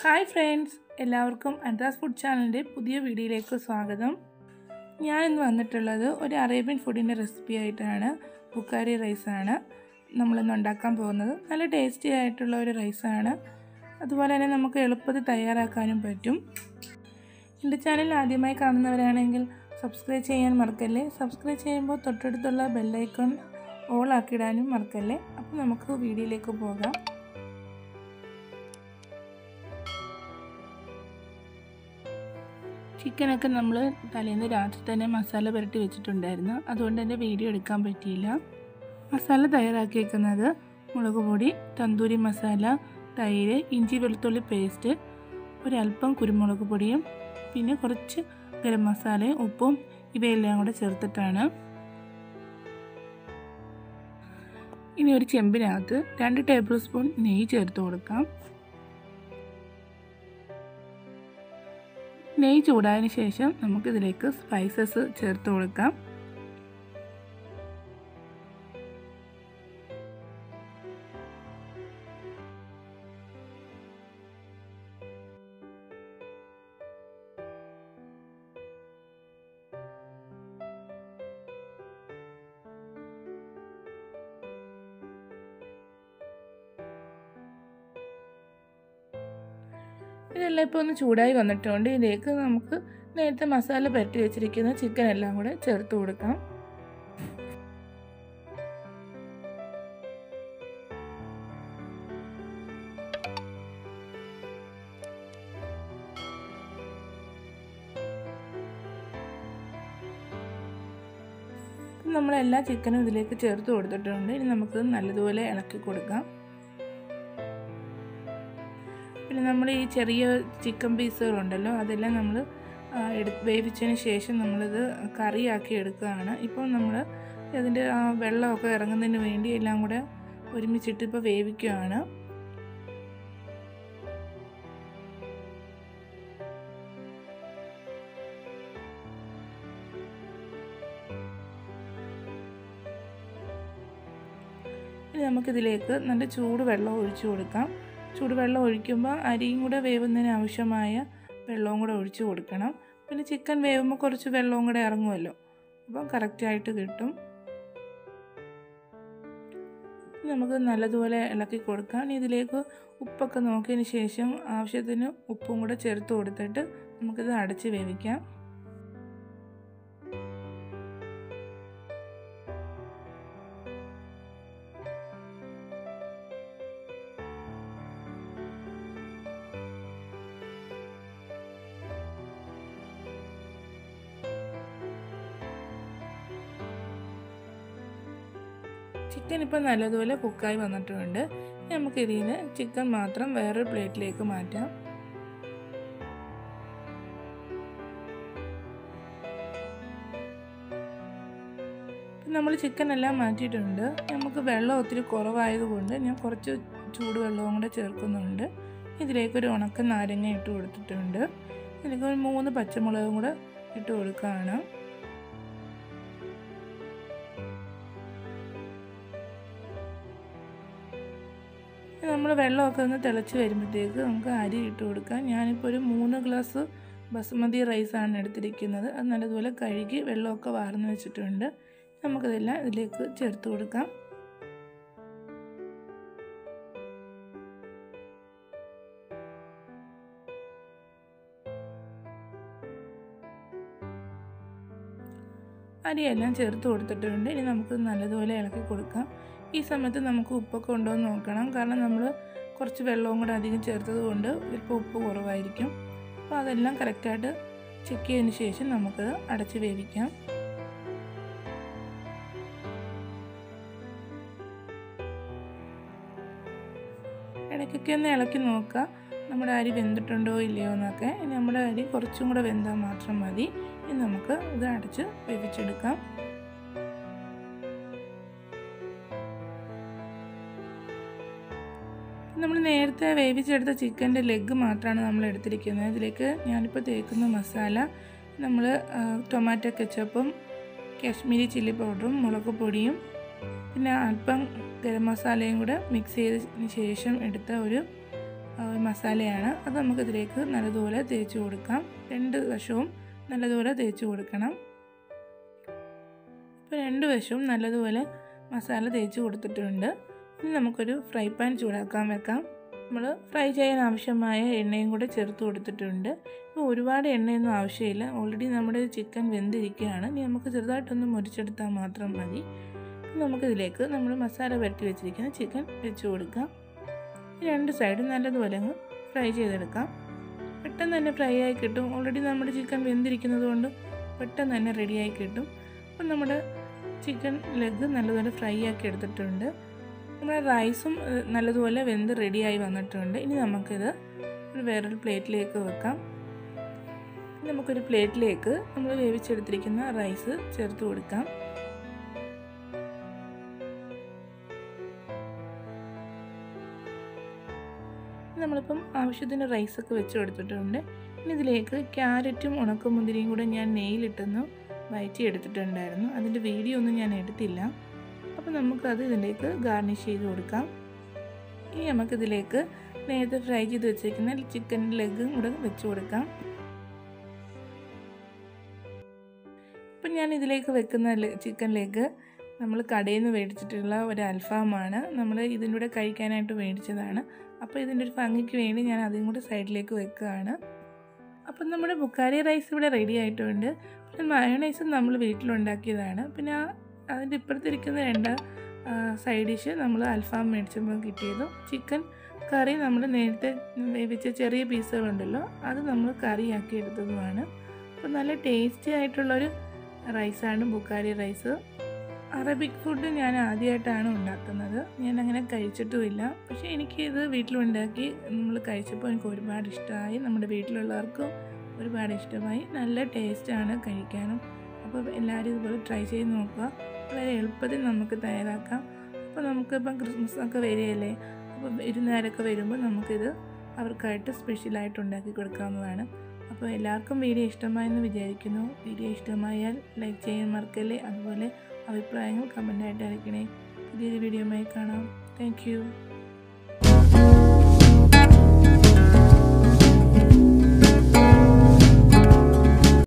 hi friends എല്ലാവർക്കും അഡ്രാസ് food ചാനലിൻ്റെ പുതിയ വീഡിയോയിലേക്ക് സ്വാഗതം ഞാൻ ഇന്ന് വന്നിട്ടുള്ളത് ഒരു അറേബ്യൻ ഫുഡിൻ്റെ റെസിപ്പി ആയിട്ടാണ് ബുക്കാരി റൈസാണ് നമ്മളിന്ന് ഉണ്ടാക്കാൻ പോകുന്നത് നല്ല ടേസ്റ്റി ആയിട്ടുള്ള ഒരു റൈസാണ് അതുപോലെ തന്നെ നമുക്ക് എളുപ്പത്തിൽ തയ്യാറാക്കാനും പറ്റും എൻ്റെ ചാനൽ ആദ്യമായി കാണുന്നവരാണെങ്കിൽ സബ്സ്ക്രൈബ് ചെയ്യാൻ മറക്കല്ലേ സബ്സ്ക്രൈബ് ചെയ്യുമ്പോൾ തൊട്ടടുത്തുള്ള ബെല്ലൈക്കൺ ഓൾ ആക്കിയിടാനും മറക്കല്ലേ അപ്പോൾ നമുക്ക് വീഡിയോയിലേക്ക് പോകാം ചിക്കനൊക്കെ നമ്മൾ തലേന്ന് രാത്രി തന്നെ മസാല പുരട്ടി വെച്ചിട്ടുണ്ടായിരുന്നു അതുകൊണ്ട് എൻ്റെ വീഡിയോ എടുക്കാൻ പറ്റിയില്ല മസാല തയ്യാറാക്കി വെക്കുന്നത് മുളക് പൊടി തന്തൂരി മസാല തൈര് ഇഞ്ചി വെളുത്തുള്ളി പേസ്റ്റ് ഒരല്പം കുരുമുളക് പൊടിയും പിന്നെ കുറച്ച് ഗരം മസാലയും ഉപ്പും ഇവയെല്ലാം കൂടെ ചേർത്തിട്ടാണ് ഇനി ഒരു ചെമ്പിനകത്ത് രണ്ട് ടേബിൾ സ്പൂൺ നെയ്യ് ചേർത്ത് കൊടുക്കാം നെയ്യ് ചൂടായതിന് ശേഷം നമുക്കിതിലേക്ക് സ്പൈസസ് ചേർത്ത് കൊടുക്കാം ഇതെല്ലാം ഇപ്പോൾ ഒന്ന് ചൂടായി വന്നിട്ടുണ്ട് ഇതിലേക്ക് നമുക്ക് നേരത്തെ മസാല പുരട്ടി വെച്ചിരിക്കുന്ന ചിക്കൻ എല്ലാം കൂടെ ചേർത്ത് കൊടുക്കാം നമ്മളെല്ലാ ചിക്കനും ഇതിലേക്ക് ചേർത്ത് കൊടുത്തിട്ടുണ്ട് ഇനി നമുക്ക് നല്ലതുപോലെ ഇളക്കി കൊടുക്കാം പിന്നെ നമ്മൾ ഈ ചെറിയ ചിക്കൻ പീസുകളുണ്ടല്ലോ അതെല്ലാം നമ്മൾ എടു വേവിച്ചതിന് ശേഷം നമ്മളിത് കറിയാക്കി എടുക്കുകയാണ് ഇപ്പോൾ നമ്മൾ അതിൻ്റെ ആ വെള്ളമൊക്കെ ഇറങ്ങുന്നതിന് വേണ്ടി എല്ലാം കൂടെ ഒരുമിച്ചിട്ട് ഇപ്പോൾ വേവിക്കുകയാണ് ഇനി നമുക്കിതിലേക്ക് നല്ല ചൂട് വെള്ളം ഒഴിച്ചു കൊടുക്കാം ചൂടുവെള്ളം ഒഴിക്കുമ്പോൾ അരിയും കൂടെ വേവുന്നതിന് ആവശ്യമായ വെള്ളവും കൂടെ ഒഴിച്ചു കൊടുക്കണം പിന്നെ ചിക്കൻ വേവുമ്പോൾ കുറച്ച് വെള്ളവും കൂടെ ഇറങ്ങുമല്ലോ അപ്പം കറക്റ്റായിട്ട് കിട്ടും നമുക്ക് നല്ലതുപോലെ ഇളക്കി കൊടുക്കാം ഇനി ഇതിലേക്ക് ഉപ്പൊക്കെ നോക്കിയതിന് ശേഷം ആവശ്യത്തിന് ഉപ്പും കൂടെ ചേർത്ത് കൊടുത്തിട്ട് നമുക്കിത് അടച്ച് വേവിക്കാം ചിക്കൻ ഇപ്പോൾ നല്ലതുപോലെ കുക്കായി വന്നിട്ടുണ്ട് നമുക്ക് ഇതിൽ നിന്ന് ചിക്കൻ മാത്രം വേറൊരു പ്ലേറ്റിലേക്ക് മാറ്റാം നമ്മൾ ചിക്കൻ എല്ലാം മാറ്റിയിട്ടുണ്ട് നമുക്ക് വെള്ളം ഒത്തിരി കുറവായതുകൊണ്ട് ഞാൻ കുറച്ച് ചൂടുവെള്ളവും കൂടെ ചേർക്കുന്നുണ്ട് ഇതിലേക്കൊരു ഉണക്ക നാരങ്ങ ഇട്ട് കൊടുത്തിട്ടുണ്ട് ഇതിലേക്ക് ഒരു മൂന്ന് പച്ചമുളകും കൂടെ ഇട്ട് കൊടുക്കുകയാണ് നമ്മൾ വെള്ളമൊക്കെ ഒന്ന് തിളച്ച് വരുമ്പോഴത്തേക്ക് നമുക്ക് അരി ഇട്ട് കൊടുക്കാം ഞാനിപ്പോൾ ഒരു മൂന്ന് ഗ്ലാസ് ബസുമതി റൈസാണ് എടുത്തിരിക്കുന്നത് അത് നല്ലതുപോലെ കഴുകി വെള്ളമൊക്കെ വാർന്ന് വെച്ചിട്ടുണ്ട് നമുക്കതെല്ലാം ഇതിലേക്ക് ചേർത്ത് കൊടുക്കാം അരിയെല്ലാം ചേർത്ത് കൊടുത്തിട്ടുണ്ട് ഇനി നമുക്ക് നല്ലതുപോലെ ഇളക്കി കൊടുക്കാം ഈ സമയത്ത് നമുക്ക് ഉപ്പൊക്കെ ഉണ്ടോ എന്ന് നോക്കണം കാരണം നമ്മൾ കുറച്ച് വെള്ളവും കൂടെ അധികം ചേർത്തത് കൊണ്ട് ചിലപ്പോൾ ഉപ്പ് കുറവായിരിക്കും അപ്പോൾ അതെല്ലാം കറക്റ്റായിട്ട് ചെക്ക് ചെയ്തതിന് ശേഷം നമുക്കത് അടച്ച് വേവിക്കാം ഇടയ്ക്കൊക്കെ ഒന്ന് ഇളക്കി നോക്കുക നമ്മുടെ അരി വെന്തിട്ടുണ്ടോ ഇല്ലയോ എന്നൊക്കെ ഇനി നമ്മുടെ അരി കുറച്ചും കൂടെ വെന്താൽ മാത്രം മതി ഇനി നമുക്ക് ഇത് അടച്ച് വേവിച്ചെടുക്കാം നമ്മൾ നേരത്തെ വേവിച്ചെടുത്ത ചിക്കൻ്റെ ലെഗ് മാത്രമാണ് നമ്മൾ എടുത്തിരിക്കുന്നത് ഇതിലേക്ക് ഞാനിപ്പോൾ തേക്കുന്ന മസാല നമ്മൾ ടൊമാറ്റോ കെച്ചപ്പും കാശ്മീരി ചില്ലി പൗഡറും മുളക് പൊടിയും പിന്നെ അല്പം ഗരം മസാലയും കൂടെ മിക്സ് ചെയ്തതിന് ശേഷം എടുത്ത ഒരു മസാലയാണ് അത് നമുക്കിതിലേക്ക് നല്ലതുപോലെ തേച്ച് കൊടുക്കാം രണ്ട് വശവും നല്ലതുപോലെ തേച്ച് കൊടുക്കണം ഇപ്പോൾ രണ്ട് വശവും നല്ലതുപോലെ മസാല തേച്ച് കൊടുത്തിട്ടുണ്ട് ഇനി നമുക്കൊരു ഫ്രൈ പാൻ ചൂടാക്കാൻ വെക്കാം നമ്മൾ ഫ്രൈ ചെയ്യാൻ ആവശ്യമായ എണ്ണയും കൂടെ ചേർത്ത് കൊടുത്തിട്ടുണ്ട് ഇപ്പോൾ ഒരുപാട് എണ്ണയൊന്നും ആവശ്യമില്ല ഓൾറെഡി നമ്മുടെ ചിക്കൻ വെന്തിരിക്കുകയാണ് ഇനി നമുക്ക് ചെറുതായിട്ടൊന്ന് മുരിച്ചെടുത്താൽ മാത്രം മതി നമുക്കിതിലേക്ക് നമ്മൾ മസാല പുരട്ടി വെച്ചിരിക്കുന്ന ചിക്കൻ വെച്ച് കൊടുക്കാം രണ്ട് സൈഡും നല്ലതുപോലെ അങ്ങ് ഫ്രൈ ചെയ്തെടുക്കാം പെട്ടെന്ന് തന്നെ ഫ്രൈ ആയി കിട്ടും ഓൾറെഡി നമ്മുടെ ചിക്കൻ വെന്തിരിക്കുന്നത് കൊണ്ട് പെട്ടെന്ന് തന്നെ റെഡിയായി കിട്ടും അപ്പം നമ്മുടെ ചിക്കൻ ലെഗ് നല്ലതുപോലെ ഫ്രൈ ആക്കി എടുത്തിട്ടുണ്ട് നമ്മുടെ റൈസും നല്ലതുപോലെ വെന്ത് റെഡിയായി വന്നിട്ടുണ്ട് ഇനി നമുക്കിത് ഒരു വേറൊരു പ്ലേറ്റിലേക്ക് വെക്കാം നമുക്കൊരു പ്ലേറ്റിലേക്ക് നമ്മൾ വേവിച്ചെടുത്തിരിക്കുന്ന റൈസ് ചേർത്ത് കൊടുക്കാം നമ്മളിപ്പം ആവശ്യത്തിന് റൈസൊക്കെ വെച്ച് കൊടുത്തിട്ടുണ്ട് ഇനി ഇതിലേക്ക് ക്യാരറ്റും ഉണക്കമുന്തിരിയും കൂടെ ഞാൻ നെയ്യിലിട്ടൊന്ന് വയറ്റി എടുത്തിട്ടുണ്ടായിരുന്നു അതിൻ്റെ വീഡിയോ ഒന്നും ഞാൻ എടുത്തില്ല അപ്പോൾ നമുക്കത് ഇതിലേക്ക് ഗാർണിഷ് ചെയ്ത് കൊടുക്കാം ഇനി നമുക്കിതിലേക്ക് നേരത്തെ ഫ്രൈ ചെയ്ത് വെച്ചേക്കുന്ന ചിക്കൻ ലെഗും കൂടെ വെച്ച് കൊടുക്കാം ഇപ്പം ഞാൻ ഇതിലേക്ക് വെക്കുന്ന ചിക്കൻ ലെഗ് നമ്മൾ കടയിൽ നിന്ന് മേടിച്ചിട്ടുള്ള ഒരു അൽഫാമാണ് നമ്മൾ ഇതിൻ്റെ കൂടെ കഴിക്കാനായിട്ട് മേടിച്ചതാണ് അപ്പോൾ ഇതിൻ്റെ ഒരു ഭംഗിക്ക് വേണ്ടി ഞാൻ അതും കൂടെ സൈഡിലേക്ക് വെക്കുകയാണ് അപ്പം നമ്മുടെ ബുക്കാരി റൈസ് ഇവിടെ റെഡി ആയിട്ടുണ്ട് പിന്നെ മയോണൈസ് നമ്മൾ വീട്ടിലുണ്ടാക്കിയതാണ് പിന്നെ അതിൻ്റെ ഇപ്പുറത്തിരിക്കുന്ന രണ്ട് സൈഡ് ഡിഷ് നമ്മൾ അൽഫാം മേടിച്ചപ്പോൾ കിട്ടിയതും ചിക്കൻ കറി നമ്മൾ നേരത്തെ വേവിച്ച ചെറിയ പീസുകളുണ്ടല്ലോ അത് നമ്മൾ കറിയാക്കി എടുത്തതുമാണ് അപ്പോൾ നല്ല ടേസ്റ്റി ആയിട്ടുള്ളൊരു റൈസാണ് ബുക്കാരി റൈസ് അറബിക് ഫുഡ് ഞാൻ ആദ്യമായിട്ടാണ് ഉണ്ടാക്കുന്നത് ഞാൻ അങ്ങനെ കഴിച്ചിട്ടുമില്ല പക്ഷേ എനിക്ക് ഇത് വീട്ടിലുണ്ടാക്കി നമ്മൾ കഴിച്ചപ്പോൾ എനിക്ക് ഒരുപാട് ഇഷ്ടമായി നമ്മുടെ വീട്ടിലുള്ളവർക്കും ഒരുപാട് ഇഷ്ടമായി നല്ല ടേസ്റ്റാണ് കഴിക്കാനും അപ്പോൾ എല്ലാവരും ഇതുപോലെ ട്രൈ ചെയ്ത് നോക്കുക വളരെ എളുപ്പത്തിൽ നമുക്ക് തയ്യാറാക്കാം അപ്പോൾ നമുക്കിപ്പം ക്രിസ്മസ് ഒക്കെ വരികയല്ലേ അപ്പോൾ വിരുന്നുകാരൊക്കെ വരുമ്പോൾ നമുക്കിത് അവർക്കായിട്ട് സ്പെഷ്യലായിട്ട് ഉണ്ടാക്കി കൊടുക്കാവുന്നതാണ് അപ്പോൾ എല്ലാവർക്കും വീഡിയോ ഇഷ്ടമായെന്ന് വിചാരിക്കുന്നു വീഡിയോ ഇഷ്ടമായാൽ ലൈക്ക് ചെയ്യാൻ മറക്കല്ലേ അതുപോലെ അഭിപ്രായങ്ങൾ കമൻ്റായിട്ട് അറിയിക്കണേ പുതിയൊരു വീഡിയോയുമായി കാണാം താങ്ക്